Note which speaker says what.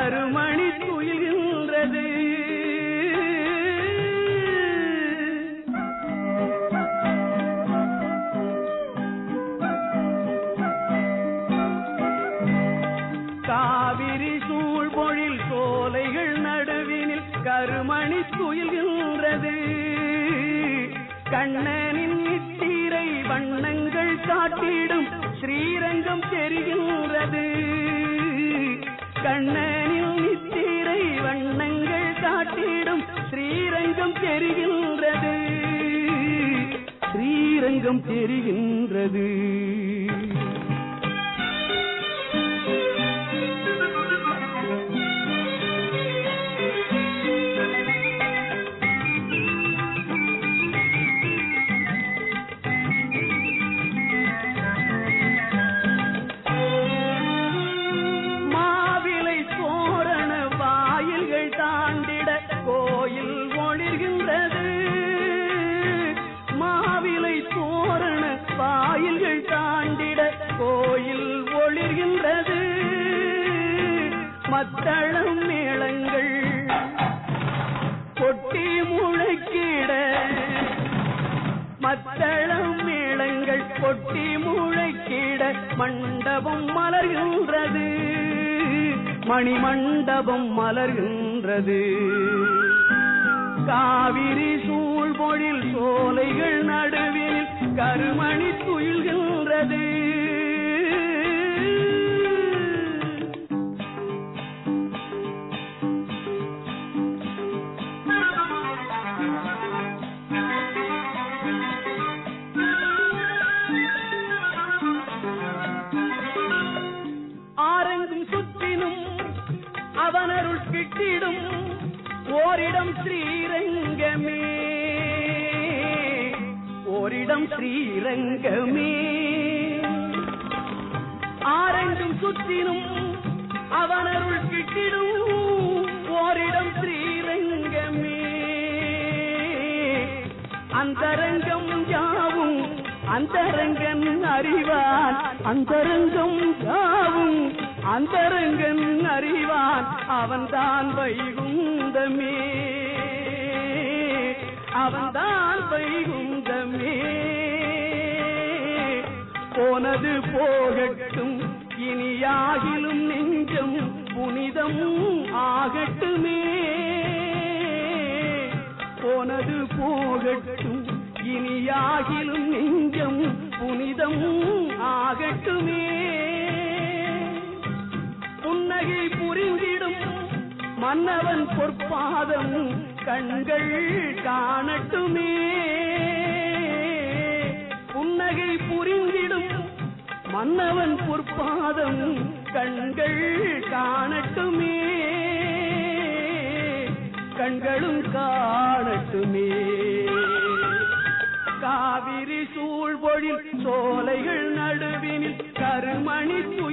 Speaker 1: கருமணி துயில்கின்றது காவிரி சூழ்பொழில் சோலைகள் நடுவினில் கருமணி துயில்கின்றது கண்ணனின் நித்திரை வண்ணங்கள் காட்டிடும் ஸ்ரீரங்கம் தெரிகின்றது கண்ணனின் நித்திரை வண்ணங்கள் காட்டிடும் ஸ்ரீரங்கம் தெரிகின்றது ஸ்ரீரங்கம் தெரிகின்றது மாவிலை தோரண வாயில்கள் தாண்டிட கோயில் ஒளிர்கின்றது மாவிலை தோரண வாயில்கள் தாண்டிட கோயில் ஒளிர்கின்றது மத்தளம் மேளங்கள் கொட்டி முழக்கிட மத்தளம் மேளங்கள் கொட்டி முழக்கிட மண்டபம் மலர்கின்றது மணி மண்டபம் மலர்கின்றது காவிரி சூழ்பொழில் சோலைகள் நடுவில் கருமணி துயில்கின்றது ஆரெங்கும் சுற்றினும் அவனருள் கிட்டிடும் ஓரிடம் ஸ்ரீரங்கமே ஓரிடம் ஸ்ரீரங்கமே ஆரெங்கும் சுற்றினும் அவனருள் கிட்டிடும் ஓரிடம் ஸ்ரீரங்கமே அந்தரங்கம் யாவும் அந்தரங்கன் அறிவான் அந்தரங்கம் யாவும் அந்தரங்கன் அறிவான் அவன்தான் வைகுந்தமே அவன்தான் வைகுந்தமே போனது போகட்டும் இனியாகிலும் நெஞ்சம் புனிதம் ஆகட்டுமே போனது போகட்டும் இனியாகிலும் நெஞ்சம் புனிதம் ஆகட்டுமே புன்னகை புரிந்திடும் மன்னவன் பொற்பாதம் கண்கள் காணட்டுமே புன்னகை புரிந்திடும் மன்னவன் பொற்பாதம் கண்கள் காணட்டுமே கண்களும் காணட்டுமே காவிரி சூழ்பொழில் சோலைகள் நடுவினில் கருமணி